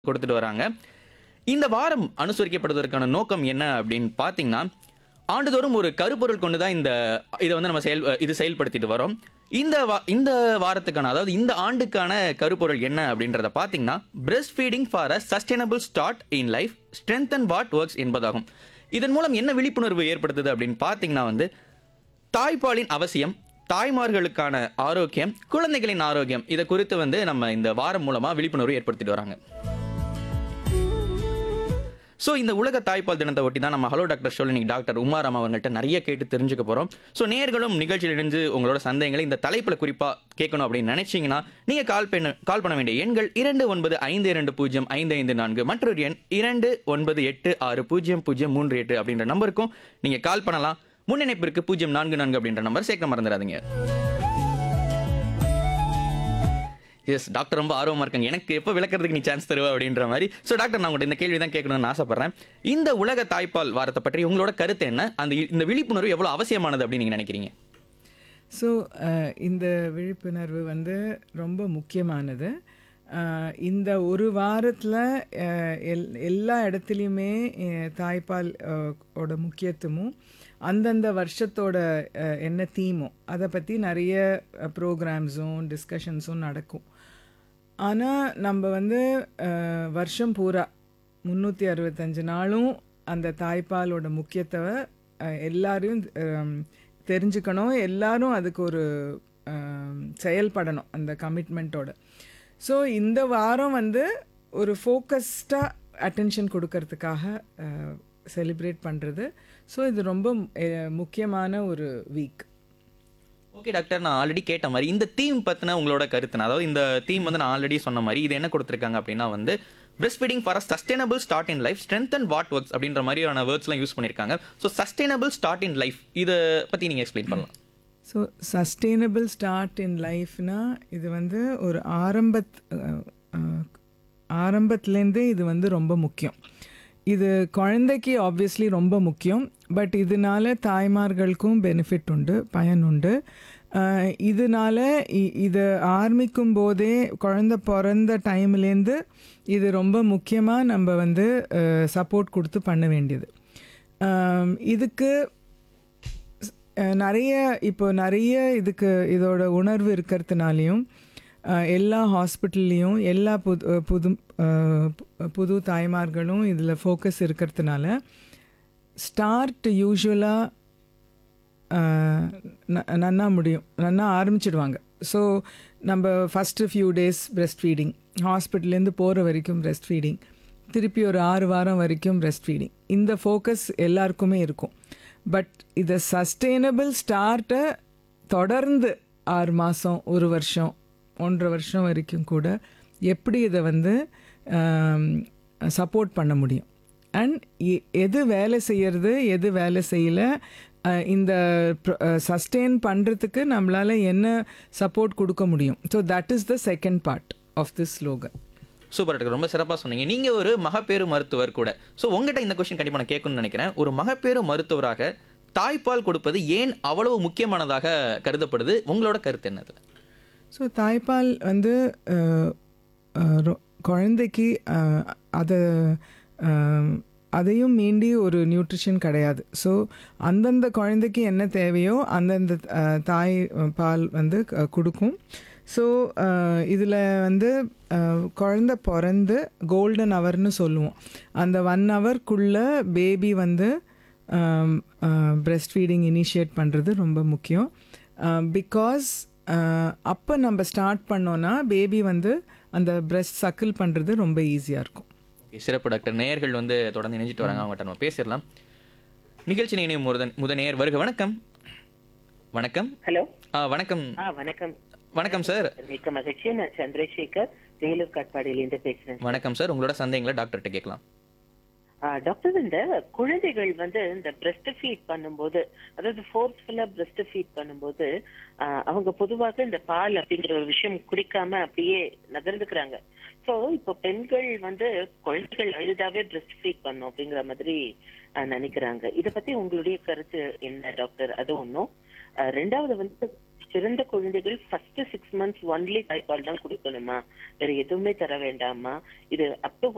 கொடுத்துட்டு வராங்க இந்த வாரம் அனுசரிக்கப்படுவதற்கான நோக்கம் என்ன அப்படின்னு பார்த்தீங்கன்னா ஆண்டுதோறும் ஒரு கருப்பொருள் கொண்டு தான் இந்த இதை வந்து நம்ம செயல் இது செயல்படுத்திட்டு வரோம் இந்த வா- இந்த வாரத்துக்கான அதாவது இந்த ஆண்டுக்கான கருப்பொருள் என்ன அப்படின்றத பார்த்தீங்கன்னா breastfeeding for a sustainable start in life strength and what works என்பதாகும் இதன் மூலம் என்ன விழிப்புணர்வு ஏற்படுத்துது அப்படின்னு பார்த்தீங்கன்னா வந்து தாய்ப்பாலின் அவசியம் தாய்மார்களுக்கான ஆரோக்கியம் குழந்தைகளின் ஆரோக்கியம் இதை குறித்து வந்து நம்ம இந்த வாரம் மூலமா விழிப்புணர்வு ஏற்படுத்திட்டு வராங்க ஸோ இந்த உலக தாய்ப்பால் தினத்தை ஒட்டி தான் நம்ம ஹலோ டாக்டர் ஷோல் இன்னைக்கு டாக்டர் உமாராம் அவங்கள்ட்ட நிறைய கேட்டு தெரிஞ்சுக்க போகிறோம் ஸோ நேர்களும் நிகழ்ச்சியில் இணைந்து உங்களோட சந்தேகங்களை இந்த தலைப்பில் குறிப்பாக கேட்கணும் அப்படின்னு நினைச்சீங்கன்னா நீங்கள் கால் பண்ண கால் பண்ண வேண்டிய எண்கள் இரண்டு ஒன்பது ஐந்து இரண்டு பூஜ்ஜியம் ஐந்து ஐந்து நான்கு மற்றொரு எண் இரண்டு ஒன்பது எட்டு ஆறு பூஜ்ஜியம் பூஜ்ஜியம் மூன்று எட்டு அப்படின்ற நம்பருக்கும் நீங்கள் கால் பண்ணலாம் முன்னிணைப்பிற்கு பூஜ்ஜியம் நான்கு நான்கு அப்படின்ற நம்பர் சேர்க்க மறந்துடாதீங்க எஸ் டாக்டர் ரொம்ப ஆர்வமா இருக்காங்க எனக்கு எப்போ விளக்குறதுக்கு நீ சான்ஸ் தருவ அப்படின்ற மாதிரி ஸோ டாக்டர் நான் உங்கள்கிட்ட இந்த கேள்வி தான் கேட்கணும்னு ஆசைப்படுறேன் இந்த உலக தாய்ப்பால் வாரத்தை பற்றி உங்களோட கருத்து என்ன அந்த இந்த விழிப்புணர்வு எவ்வளோ அவசியமானது அப்படின்னு நீங்க நினைக்கிறீங்க ஸோ இந்த விழிப்புணர்வு வந்து ரொம்ப முக்கியமானது அஹ், இந்த ஒரு வாரத்தில் எல் எல்லா இடத்துலையுமே அஹ், தாய்ப்பால் அஹ், ஓட முக்கியத்துவமும் அந்தந்த வருஷத்தோட அஹ், என்ன தீமும் அதை பற்றி நிறைய ப்ரோக்ராம்ஸும் டிஸ்கஷன்ஸும் நடக்கும் ஆனால் நம்ம வந்து அஹ், வருஷம் பூரா முந்நூற்றி அறுபத்தஞ்சு நாளும் அந்த தாய்ப்பாலோட முக்கியத்துவ அஹ், எல்லாரையும் அஹ், தெரிஞ்சுக்கணும் எல்லாரும் அதுக்கு ஒரு அஹ், செயல்படணும் அந்த கமிட்மெண்ட்டோட ஸோ இந்த வாரம் வந்து ஒரு ஃபோக்கஸ்டாக அட்டென்ஷன் கொடுக்கறதுக்காக செலிப்ரேட் பண்ணுறது ஸோ இது ரொம்ப அஹ், முக்கியமான ஒரு வீக் ஓகே டாக்டர் நான் ஆல்ரெடி கேட்ட மாதிரி இந்த தீம் பத்தின உங்களோட கருத்து என்ன? அதாவது இந்த தீம் வந்து நான் ஆல்ரெடி சொன்ன மாதிரி இது என்ன கொடுத்துருக்காங்க அப்படின்னா வந்து breastfeeding for sustainable start in life strength and what works அப்படின்ற மாதிரியான வேர்ட்ஸ்லாம் யூஸ் பண்ணியிருக்காங்க so sustainable start in life இதை பற்றி நீங்கள் எக்ஸ்பிளைன் பண்ணலாம் ஸோ சஸ்டெயினபிள் ஸ்டார்ட் இன் லைஃப்னா இது வந்து ஒரு ஆரம்பத் அஹ், அஹ், ஆரம்பத்துலேருந்தே இது வந்து ரொம்ப முக்கியம் இது குழந்தைக்கு ஆப்வியஸ்லி ரொம்ப முக்கியம் பட் இதனால தாய்மார்களுக்கும் பெனிஃபிட் உண்டு பயன் உண்டு அஹ், இதனால இ- இது ஆரம்பிக்கும் போதே குழந்தை பிறந்த டைம்லேருந்து இது ரொம்ப முக்கியமாக நம்ம வந்து சப்போர்ட் கொடுத்து பண்ண வேண்டியது அஹ், இதுக்கு அஹ் நிறைய இப்போ நிறைய இதுக்கு இதோட உணர்வு இருக்கிறதுனாலையும் அஹ் எல்லா ஹாஸ்பிட்டல்லையும் எல்லா புது அஹ் புது அஹ் பு- புது தாய்மார்களும் இதில் ஃபோக்கஸ் இருக்கிறதுனால ஸ்டார்ட் யூஸ்வலாக நன்னா முடியும் நன்னா ஆரம்பிச்சிடுவாங்க ஸோ நம்ம first few days breastfeeding ஹாஸ்பிட்டல்லேருந்து போகிற வரைக்கும் பிரெஸ்ட் ஃபீடிங் திருப்பி ஒரு ஆறு வாரம் வரைக்கும் பிரெஸ்ட் ஃபீடிங் இந்த ஃபோக்கஸ் எல்லாருக்குமே இருக்கும் பட் இதை சஸ்டெயினபிள் ஸ்டார்ட்டை தொடர்ந்து ஆறு மாதம் ஒரு வருஷம் ஒன்றரை வருஷம் வரைக்கும் கூட எப்படி இதை வந்து சப்போர்ட் பண்ண முடியும் அண்ட் எது வேலை செய்யறது எது வேலை செய்யல அஹ், இந்த சஸ்டெயின் பண்ணுறதுக்கு நம்மளால் என்ன சப்போர்ட் கொடுக்க முடியும் so that is the second part of this slogan super doctor ரொம்ப சிறப்பாக சொன்னீங்க நீங்க ஒரு மகப்பேறு மருத்துவர் கூட ஸோ உங்ககிட்ட இந்த கொஸ்டின் கண்டிப்பாக நான் கேட்கணும்னு நினைக்கிறேன் ஒரு மகப்பேறு மருத்துவராக தாய்ப்பால் கொடுப்பது ஏன் அவ்வளவு முக்கியமானதாக கருதப்படுது உங்களோட கருத்து என்னது ஸோ தாய்ப்பால் வந்து அஹ், அஹ், ரொ- குழந்தைக்கு அஹ், அதை அஹ், அதையும் மீண்டி ஒரு நியூட்ரிஷன் கிடையாது ஸோ அந்தந்த குழந்தைக்கு என்ன தேவையோ அந்தந்த அஹ், தாய் அஹ், பால் வந்து க- கொடுக்கும் ஸோ இதில் வந்து அஹ், குழந்தை பிறந்து கோல்டன் ஹவர்னு சொல்லுவோம் அந்த ஒன் ஹவர்க்குள்ளே பேபி வந்து பிரெஸ்ட் ஃபீடிங் இனிஷியேட் பண்ணுறது ரொம்ப முக்கியம் பிகாஸ் அப்போ நம்ம ஸ்டார்ட் பண்ணோன்னா பேபி வந்து அந்த பிரெஸ்ட் சக்கிள் பண்ணுறது ரொம்ப ஈஸியாக இருக்கும் Okay, சிறப்பு டாக்டர் நேயர்கள் வந்து தொடர்ந்து இணைஞ்சிட்டு வராங்க அவங்ககிட்ட நம்ம பேசிடலாம் நிகழ்ச்சி நினைவு முதன் முத நேயர் வருக வணக்கம் வணக்கம் ஹலோ ஆ, வணக்கம் ஆ வணக்கம் வணக்கம் சார் மிக்க மகிழ்ச்சி நான் சந்திரசேகர் வேலூர் காட்பாடியிலிருந்து பேசுறேன் வணக்கம் சார் உங்களோட சந்தேகங்களை டாக்டர்கிட்ட கேட்கலாம் ஆ, டாக்டர் இந்த குழந்தைகள் வந்து இந்த பிரஸ்ட் ஃபீட் பண்ணும்போது அதாவது ஃபோர்ஸ்ஃபுல்லா பிரஸ்ட் ஃபீட் பண்ணும்போது ஆ, அவங்க பொதுவாக இந்த பால் அப்படிங்கிற ஒரு விஷயம் குடிக்காம அப்படியே நகர்ந்துக்கிறாங்க சோ இப்போ பெண்கள் வந்து குழந்தைகள் அழுதாவே பிரஸ்ட் ஃபீட் பண்ணும் அப்படிங்கிற மாதிரி ஆ, நினைக்கிறாங்க இத பத்தி உங்களுடைய கருத்து என்ன டாக்டர் அது ஒண்ணும் ஆ, ரெண்டாவது வந்து சிறந்த குழந்தைகள் ஃபர்ஸ்ட் சிக்ஸ் மந்த்ஸ் ஒன்லி தாய்ப்பால் தான் கொடுக்கணுமா வேற எதுவுமே தர வேண்டாமா இது அப் டு